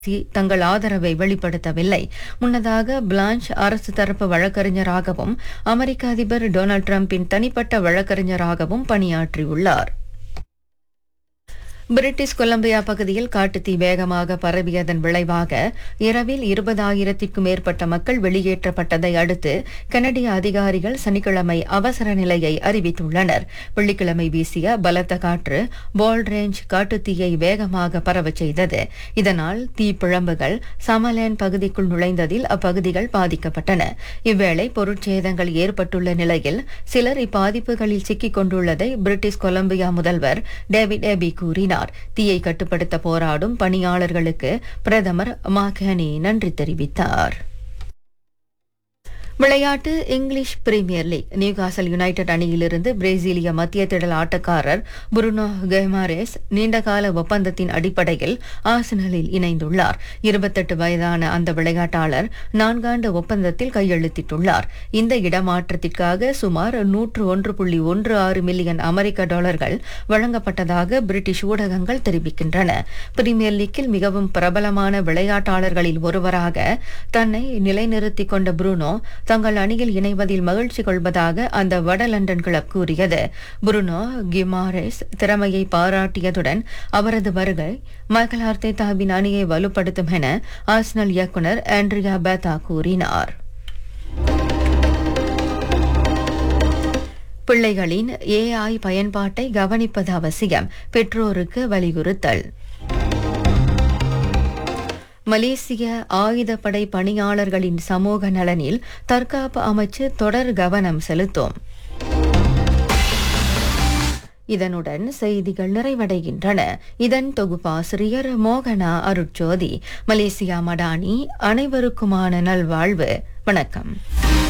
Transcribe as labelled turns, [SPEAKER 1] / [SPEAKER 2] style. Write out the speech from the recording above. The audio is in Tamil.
[SPEAKER 1] தி- தங்கள் ஆதரவை வெளிப்படுத்தவில்லை முன்னதாக பிளான்ச் அரசு தரப்பு வழக்கறிஞராகவும் அமெரிக்க அதிபர் டொனால்ட் டிரம்பின் தனிப்பட்ட வழக்கறிஞராகவும் பணியாற்றியுள்ளார் பிரிட்டிஷ் கொலம்பியா பகுதியில் காட்டுத்தீ வேகமாக பரவியதன் விளைவாக இரவில் இருபதாயிரத்திற்கும் மேற்பட்ட மக்கள் வெளியேற்றப்பட்டதை அடுத்து கனடிய அதிகாரிகள் சனிக்கிழமை அவசர நிலையை அறிவித்துள்ளனர் வெள்ளிக்கிழமை வீசிய பலத்த காற்று பால் ரேஞ்ச் காட்டுத்தீயை வேகமாக பரவச் செய்தது இதனால் தீப்பிழம்புகள் சமலேன் பகுதிக்குள் நுழைந்ததில் அப்பகுதிகள் பாதிக்கப்பட்டன இவ்வேளை பொருட்சேதங்கள் ஏற்பட்டுள்ள நிலையில் சிலர் இப்பாதிப்புகளில் சிக்கிக் கொண்டுள்ளதை பிரிட்டிஷ் கொலம்பியா முதல்வர் டேவிட் எபி கூறினார் தீயை கட்டுப்படுத்த போராடும் பணியாளர்களுக்கு பிரதமர் மாகனி நன்றி தெரிவித்தார் விளையாட்டு English Premier League Newcastle United அணியிலிருந்து பிரேசிலிய மத்திய திடல் ஆட்டக்காரர் புருனோ கெமாரேஸ் நீண்டகால ஒப்பந்தத்தின் அடிப்படையில் ஆர்சனலில் இணைந்துள்ளார் இருபத்தெட்டு வயதான அந்த விளையாட்டாளர் நான்காண்டு ஒப்பந்தத்தில் கையெழுத்திட்டுள்ளார் இந்த இடமாற்றத்திற்காக சுமார் நூற்று ஒன்று புள்ளி ஒன்று ஆறு மில்லியன் அமெரிக்க டாலர்கள் வழங்கப்பட்டதாக பிரிட்டிஷ் ஊடகங்கள் தெரிவிக்கின்றன பிரீமியர் லீக்கில் மிகவும் பிரபலமான விளையாட்டாளர்களில் ஒருவராக தன்னை நிலைநிறுத்திக் கொண்ட புருனோ தங்கள் அணியில் இணைவதில் மகிழ்ச்சி கொள்வதாக அந்த வட லண்டன் கிளப் கூறியது புருனோ கிமாரேஸ் திறமையை பாராட்டியதுடன் அவரது வருகை மைக்கேல் ஆர்த்தேதாவின் அணியை வலுப்படுத்தும் என ஆர்சனல் இயக்குனர் ஆண்ட்ரியா பேத்தா கூறினார் பிள்ளைகளின் ஏஐ பயன்பாட்டை கவனிப்பது அவசியம் பெற்றோருக்கு வலியுறுத்தல் மலேசிய ஆயுதப்படை பணியாளர்களின் சமூக நலனில் தற்காப்பு அமைச்சு தொடர் கவனம் செலுத்தும் இதனுடன் செய்திகள் நிறைவடைகின்றன இதன் தொகுப்பாசிரியர் மோகனா அருட்ஜோதி மலேசியா மடானி அனைவருக்குமான நல்வாழ்வு வணக்கம்